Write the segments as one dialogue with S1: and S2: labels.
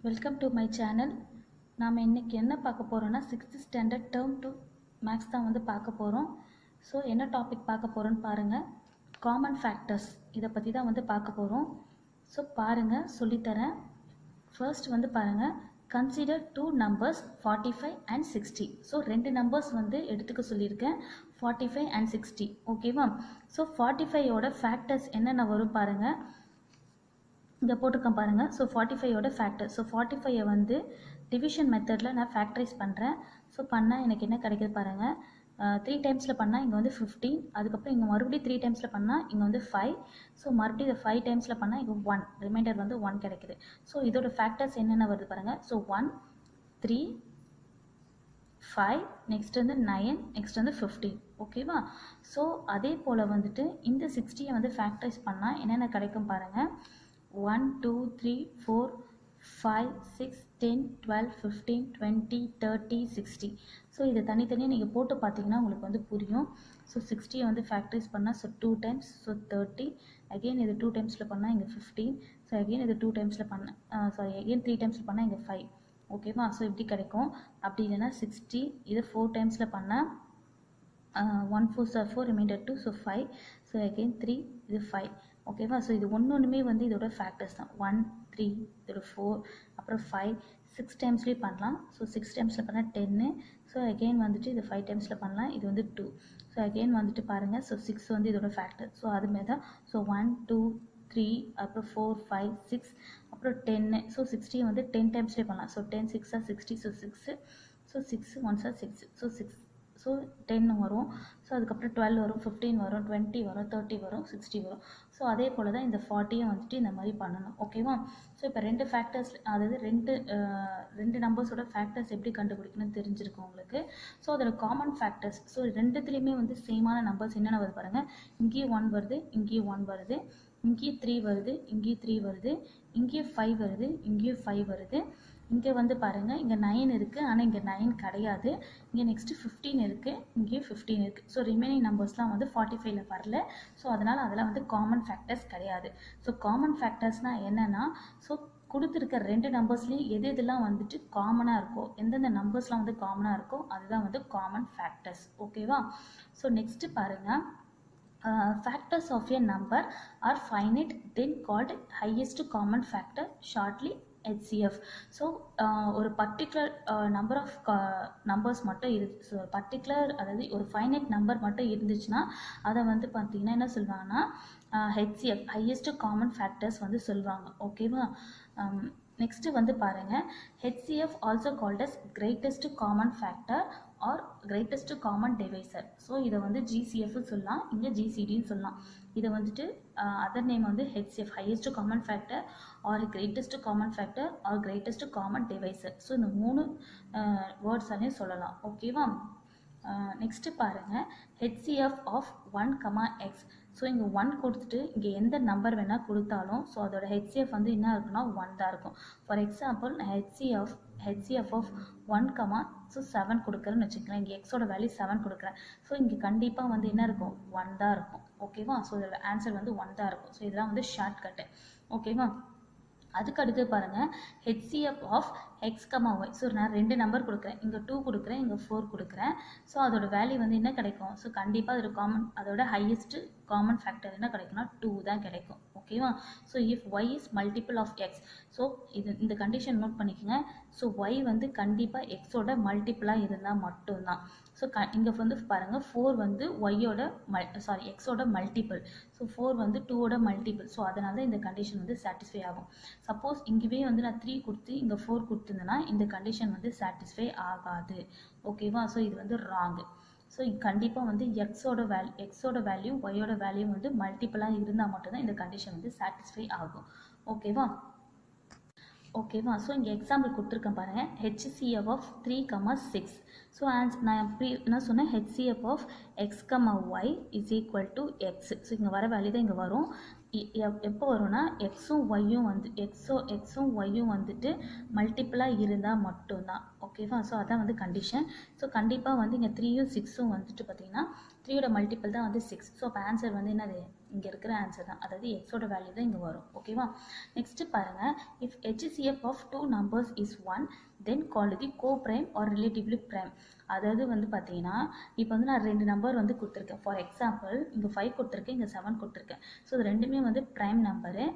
S1: welcome to my channel நாம் இன்றைக்கி என்ன பார்க்க போகிறோன்னா sixth standard term two maths தான் வந்து பார்க்க போகிறோம் ஸோ என்ன டாபிக் பார்க்க போகிறோன்னு பாருங்கள் காமன் ஃபேக்டர்ஸ் இதை பற்றி தான் வந்து பார்க்க போகிறோம் ஸோ பாருங்கள் சொல்லித்தரேன் ஃபர்ஸ்ட் வந்து பாருங்கள் consider two numbers forty five and sixty so ரெண்டு நம்பர்ஸ் வந்து எடுத்துக்க சொல்லியிருக்கேன் ஃபார்ட்டி ஃபைவ் அண்ட் சிக்ஸ்டி ஓகேவா ஸோ ஃபார்ட்டி ஃபைவோட ஃபேக்டர்ஸ் என்னென்ன வரும் பாருங்கள் இங்கே போட்டிருக்கேன் பாருங்கள் ஸோ ஃபார்ட்டி ஃபைவோட ஃபேக்டர் ஸோ ஃபார்ட்டி ஃபைவை வந்து டிவிஷன் மெத்தடில் நான் ஃபேக்டரைஸ் பண்ணுறேன் ஸோ பண்ணால் எனக்கு என்ன கிடைக்குது பாருங்கள் த்ரீ டைம்ஸில் பண்ணால் இங்கே வந்து ஃபிஃப்டீன் அதுக்கப்புறம் இங்கே மறுபடியும் த்ரீ டைம்ஸில் பண்ணால் இங்கே வந்து ஃபைவ் ஸோ மறுபடியும் இதை ஃபைவ் டைம்ஸில் பண்ணால் இங்கே ஒன் ரிமைண்டர் வந்து ஒன் கிடைக்குது ஸோ இதோட ஃபேக்டர்ஸ் என்னென்ன வருது பாருங்கள் so one three five next வந்து நைன் நெக்ஸ்ட் வந்து ஃபிஃப்டீன் ஓகேவா ஸோ அதே போல் வந்துட்டு இந்த சிக்ஸ்டியை வந்து ஃபேக்டரைஸ் பண்ணால் என்னென்ன கிடைக்கும் பாருங்கள் one two three four five six ten twelve fifteen twenty thirty sixty so இதை தனித்தனியாக நீங்கள் போட்டு பார்த்தீங்கன்னா உங்களுக்கு வந்து புரியும் ஸோ சிக்ஸ்டியை வந்து ஃபேக்டரைஸ் பண்ணால் so two times so thirty again இது டூ டைம்ஸில் பண்ணால் இங்கே ஃபிஃப்டீன் ஸோ அகெயின் இது டூ டைம்ஸில் பண்ண சாரி அகெயின் த்ரீ டைம்ஸில் பண்ணால் இங்கே ஃபைவ் ஓகேவா ஸோ இப்படி கிடைக்கும் அப்படி இல்லைன்னா சிக்ஸ்டி இது ஃபோர் டைம்ஸில் பண்ணால் one four are four remainder two so five so again three இது ஃபைவ் ஓகேவா ஸோ இது ஒன்று ஒன்றுமே வந்து இதோட ஃபேக்டர்ஸ் தான் ஒன் த்ரீ இதோட ஃபோர் அப்புறம் ஃபைவ் சிக்ஸ் டைம்ஸ்லேயும் பண்ணலாம் ஸோ சிக்ஸ் டைம்ஸில் பண்ணால் டென்னு ஸோ அகெயின் வந்துட்டு இது ஃபைவ் டைம்ஸில் பண்ணலாம் இது வந்து டூ ஸோ அகெயின் வந்துட்டு பாருங்கள் ஸோ சிக்ஸ் வந்து இதோட ஃபேக்டர் ஸோ அதுமாரி தான் ஸோ ஒன் டூ த்ரீ அப்புறம் ஃபோர் ஃபைவ் சிக்ஸ் அப்புறம் டென்னு ஸோ சிக்ஸ்டி வந்து டென் டைம்ஸ்லேயே பண்ணலாம் ஸோ டென் சிக்ஸாக sixty so six so six ஒன்ஸாக six so six so ten வரும் ஸோ அதுக்கப்புறம் டுவெல் வரும் ஃபிஃப்டீன் வரும் டுவெண்ட்டி வரும் தேர்ட்டி வரும் சிக்ஸ்டி வரும் ஸோ அதே போல் தான் இந்த ஃபார்ட்டியும் வந்துட்டு இந்த மாதிரி பண்ணணும் ஓகேவா ஸோ இப்போ ரெண்டு ஃபேக்டர்ஸ் அதாவது ரெண்டு ரெண்டு நம்பர்ஸோட ஃபேக்டர்ஸ் எப்படி கண்டுபிடிக்கணும்னு தெரிஞ்சிருக்கும் உங்களுக்கு ஸோ அதோட காமன் ஃபேக்டர்ஸ் ஸோ ரெண்டுத்துலேயுமே வந்து சேமான நம்பர்ஸ் என்னென்ன வருது பாருங்கள் இங்கேயும் ஒன் வருது இங்கேயும் ஒன் வருது இங்கேயும் த்ரீ வருது இங்கேயும் த்ரீ வருது இங்கேயும் ஃபைவ் வருது இங்கேயும் ஃபைவ் வருது இங்கே வந்து பாருங்கள் இங்கே நைன் இருக்குது ஆனால் இங்கே நைன் கிடையாது இங்கே நெக்ஸ்ட்டு ஃபிஃப்டீன் இருக்குது இங்கேயும் ஃபிஃப்டீன் இருக்குது ஸோ ரிமைனிங் நம்பர்ஸ்லாம் வந்து ஃபார்ட்டி ஃபைவ்ல வரல ஸோ அதனால் அதெல்லாம் வந்து காமன் ஃபேக்டர்ஸ் கிடையாது ஸோ காமன் ஃபேக்டர்ஸ்னால் என்னென்னா ஸோ கொடுத்துருக்க ரெண்டு நம்பர்ஸ்லேயும் எது எதெல்லாம் வந்துட்டு காமனாக இருக்கோ எந்தெந்த நம்பர்ஸ்லாம் வந்து காமனாக இருக்கோ அதுதான் வந்து காமன் ஃபேக்டர்ஸ் ஓகேவா ஸோ நெக்ஸ்ட்டு பாருங்கள் factors of a number are finite then called highest common factor shortly HCF so ஒரு பர்டிகுலர் நம்பர் ஆஃப் நம்பர்ஸ் மட்டும் இரு ஸோ பர்டிகுலர் அதாவது ஒரு ஃபைனட் நம்பர் மட்டும் இருந்துச்சுன்னா அதை வந்து பார்த்தீங்கன்னா என்ன சொல்லுவாங்கன்னா ஹெச்சிஎஃப் ஹையஸ்ட் காமன் ஃபேக்டர்ஸ் வந்து சொல்லுவாங்க ஓகேவா நெக்ஸ்ட்டு வந்து பாருங்கள் HCF also called as greatest common factor or greatest common divisor so இதை வந்து ஜிசிஎஃப் சொல்லலாம் இங்கே ஜிசிடின்னு சொல்லலாம் இதை வந்துட்டு அதர் நேம் வந்து HCF highest common factor or greatest common factor or greatest common divisor so இந்த மூணு வேர்ட்ஸாலே சொல்லலாம் ஓகேவா நெக்ஸ்ட்டு பாருங்கள் HCF of one comma x so இங்கே ஒன் கொடுத்துட்டு இங்கே எந்த நம்பர் வேணால் கொடுத்தாலும் ஸோ அதோட ஹெச்சிஎஃப் வந்து என்ன இருக்குன்னா ஒன் தான் இருக்கும் for example HCF HCF of one comma so seven கொடுக்குறேன்னு வச்சுக்கிறேன் இங்கே எக்ஸோட வேல்யூ செவன் கொடுக்குறேன் ஸோ இங்கே கண்டிப்பாக வந்து என்ன இருக்கும் ஒன் தான் இருக்கும் ஓகேவா ஸோ இதோட ஆன்சர் வந்து ஒன் தான் இருக்கும் ஸோ இதெல்லாம் வந்து ஷார்ட் கட்டு ஓகேவா அதுக்கு அடுத்து பாருங்கள் HCF of x comma y so நான் ரெண்டு நம்பர் கொடுக்குறேன் இங்கே டூ கொடுக்குறேன் இங்கே ஃபோர் கொடுக்குறேன் ஸோ அதோட வேல்யூ வந்து என்ன கிடைக்கும் ஸோ கண்டிப்பாக அதோட காமன் அதோட ஹையஸ்ட்டு காமன் ஃபேக்டர் என்ன கிடைக்கும்னா டூ தான் கிடைக்கும் ஓகேவா so if y is multiple of x so இது இந்த கண்டிஷன் நோட் பண்ணிக்கோங்க ஸோ ஒய் வந்து கண்டிப்பாக எக்ஸோட மல்டிபிளாக இருந்தால் மட்டும்தான் ஸோ க இங்கே வந்து பாருங்கள் ஃபோர் வந்து ஒய்யோட மல் சாரி எக்ஸோட மல்டிபிள் ஸோ ஃபோர் வந்து டூவோட மல்டிபிள் ஸோ அதனால தான் இந்த கண்டிஷன் வந்து சாட்டிஸ்ஃபை ஆகும் சப்போஸ் இங்கேவே வந்து நான் த்ரீ கொடுத்து இங்கே ஃபோர் கொடுத்துருந்தேன்னா இந்த கண்டிஷன் வந்து சாட்டிஸ்ஃபை ஆகாது ஓகேவா ஸோ இது வந்து ராங்கு ஸோ கண்டிப்பாக வந்து எக்ஸோட வேல் எக்ஸோட வேல்யூ ஒய்யோட வேல்யூ வந்து மல்டிபிளாக இருந்தால் மட்டும்தான் இந்த கண்டிஷன் வந்து சாட்டிஸ்ஃபை ஆகும் ஓகேவா ஓகேவா ஸோ இங்கே எக்ஸாம்பிள் கொடுத்துருக்கேன் பாருங்கள் HCF of three comma six so ஆன்ஸ் நான் ப்ரீ என்ன சொன்னேன் HCF of x comma y is equal to x so இங்கே வர வேல்யூ தான் இங்கே வரும் எப்போ வரும்னா எக்ஸும் ஒய்யும் வந்து எக்ஸோ எக்ஸும் ஒய்யும் வந்துட்டு மல்டிப்புளாக இருந்தால் மட்டும்தான் ஓகேவா ஸோ அதான் வந்து கண்டிஷன் ஸோ கண்டிப்பாக வந்து இங்கே த்ரீயும் சிக்ஸும் வந்துட்டு பார்த்தீங்கன்னா த்ரீயோட மல்டிபிள் தான் வந்து சிக்ஸ் ஸோ அப்போ ஆன்சர் வந்து என்னது இங்கே இருக்கிற ஆன்சர் தான் அதாவது எக்ஸோட வேல்யூ தான் இங்கே வரும் ஓகேவா நெக்ஸ்ட்டு பாருங்கள் if HCF of two numbers is one then call the coprime or relatively prime அதாவது வந்து பார்த்தீங்கன்னா இப்போ வந்து நான் ரெண்டு நம்பர் வந்து கொடுத்துருக்கேன் ஃபார் எக்ஸாம்பிள் இங்கே ஃபைவ் கொடுத்துருக்கேன் இங்கே செவன் கொடுத்துருக்கேன் ஸோ இது ரெண்டுமே வந்து ப்ரைம் நம்பரு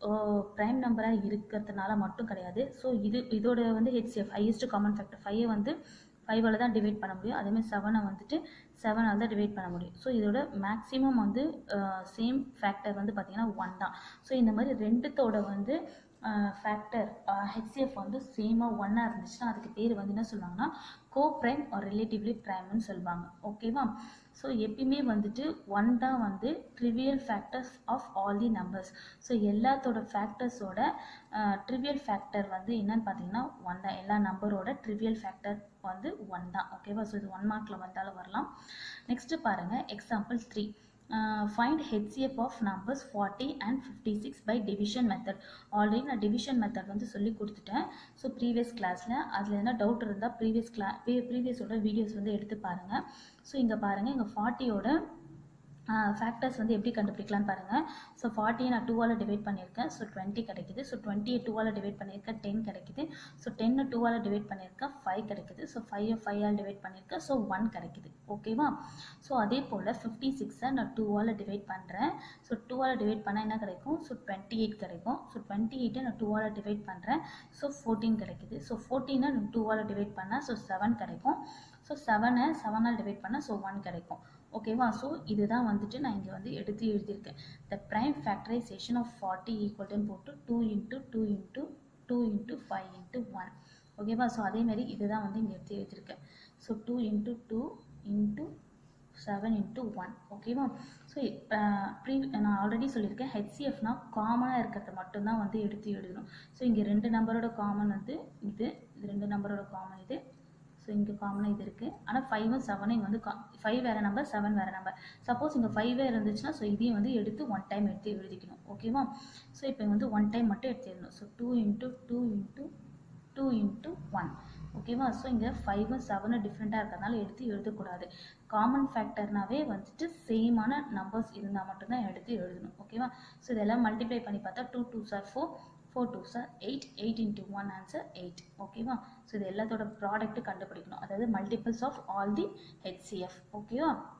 S1: ப்ரைம் நம்பராக இருக்கிறதுனால மட்டும் கிடையாது ஸோ இது இதோட வந்து ஹெச்சிஎஃப் ஹையஸ்ட் காமன் ஃபேக்டர் ஃபைவை வந்து ஃபைவால் தான் டிவைட் பண்ண முடியும் அதேமாதிரி செவனை வந்துட்டு செவனால் தான் டிவைட் பண்ண முடியும் ஸோ இதோட மேக்ஸிமம் வந்து சேம் ஃபேக்டர் வந்து பார்த்திங்கன்னா ஒன் தான் ஸோ இந்த மாதிரி ரெண்டுத்தோட வந்து ஃபேக்டர் ஹெச்சிஎஃப் வந்து சேமாக ஒன்னாக இருந்துச்சுன்னா அதுக்கு பேர் வந்து என்ன சொல்லுவாங்கன்னா கோ ப்ரைம் ஒரு ரிலேட்டிவ்லி ப்ரைம்னு சொல்லுவாங்க ஓகேவா ஸோ எப்பயுமே வந்துட்டு ஒன் தான் வந்து trivial factors of all the numbers so எல்லாத்தோட ஃபேக்டர்ஸோட ட்ரிவியல் ஃபேக்டர் வந்து என்னன்னு பார்த்தீங்கன்னா ஒன் தான் எல்லா நம்பரோட ட்ரிவியல் ஃபேக்டர் வந்து ஒன் தான் ஓகேவா ஸோ இது ஒன் மார்க்கில் வந்தாலும் வரலாம் நெக்ஸ்ட்டு பாருங்கள் example three find HCF of numbers forty and fifty six by division method already நான் டிவிஷன் மெத்தட் வந்து சொல்லி கொடுத்துட்டேன் ஸோ ப்ரீவியஸ் கிளாஸில் அதில் என்ன டவுட் இருந்தால் ப்ரீவியஸ் கிளா ப்ரீவியஸோட வீடியோஸ் வந்து எடுத்து பாருங்கள் ஸோ இங்கே பாருங்கள் இங்கே ஃபார்ட்டியோட ஃபேக்டர்ஸ் வந்து எப்படி கண்டுபிடிக்கலாம்னு பாருங்கள் ஸோ ஃபார்ட்டியை நான் டூவால் டிவைட் பண்ணியிருக்கேன் ஸோ டுவெண்ட்டி கிடைக்குது ஸோ டுவெண்ட்டியை டூவால் டிவைட் பண்ணியிருக்கேன் டென் கிடைக்குது ஸோ டென்னு டூவால் டிவைட் பண்ணியிருக்கேன் ஃபைவ் கிடைக்குது ஸோ ஃபைவ் ஃபைவால் டிவைட் பண்ணியிருக்கேன் ஸோ ஒன் கிடைக்குது ஓகேவா ஸோ அதே போல் ஃபிஃப்டி சிக்ஸை நான் டூவால் டிவைட் பண்ணுறேன் ஸோ டூவால் டிவைட் பண்ணால் என்ன கிடைக்கும் ஸோ டுவெண்ட்டி எயிட் கிடைக்கும் ஸோ டுவெண்ட்டி எயிட்டை நான் டூவால் டிவைட் பண்ணுறேன் ஸோ ஃபோர்டீன் கிடைக்குது ஸோ ஃபோர்டீனை நான் டூவால் டிவைட் பண்ணால் ஸோ செவன் கிடைக்கும் ஸோ செவனை செவனால் டிவைட் பண்ணால் ஸோ ஒன் கிடைக்கும் ஓகேவா ஸோ இதுதான் வந்துட்டு நான் இங்கே வந்து எடுத்து எழுதியிருக்கேன் the prime factorisation of forty ஈக்குவல்டுன்னு போட்டு two into two into two into five into one ஓகேவா ஸோ அதேமாரி இதுதான் வந்து இங்கே எடுத்து எழுதியிருக்கேன் so two into two into seven into one ஓகேவா ஸோ ப்ரீ நான் ஆல்ரெடி சொல்லியிருக்கேன் ஹெச்சிஎஃப்னா காமனாக இருக்கிறத மட்டும்தான் வந்து எடுத்து எழுதணும் ஸோ இங்கே ரெண்டு நம்பரோட காமன் வந்து இது இது ரெண்டு நம்பரோட காமன் இது ஸோ இங்கே காமனாக இது இருக்குது ஆனால் ஃபைவும் செவனும் இங்கே வந்து கா ஃபைவ் வேறு நம்பர் செவன் வேறு நம்பர் சப்போஸ் இங்கே ஃபைவே இருந்துச்சுன்னா ஸோ இதையும் வந்து எடுத்து ஒன் டைம் எடுத்து எழுதிக்கணும் ஓகேவா ஸோ இப்போ வந்து ஒன் டைம் மட்டும் எடுத்து எழுதணும் so two into two into two into one ஓகேவா ஸோ இங்கே ஃபைவும் செவனும் டிஃப்ரெண்ட்டாக இருக்கிறதுனால எடுத்து எழுதக்கூடாது காமன் ஃபேக்டர்னாவே வந்துட்டு சேமான நம்பர்ஸ் இருந்தால் மட்டும்தான் எடுத்து எழுதணும் ஓகேவா ஸோ இதெல்லாம் மல்டிப்ளை பண்ணி பார்த்தா two two are four four two are eight eight into one answer eight ஓகேவா ஸோ இது எல்லாத்தோட ப்ராடக்ட்டு கண்டுபிடிக்கணும் அதாவது multiples of all the HCF ஓகேவா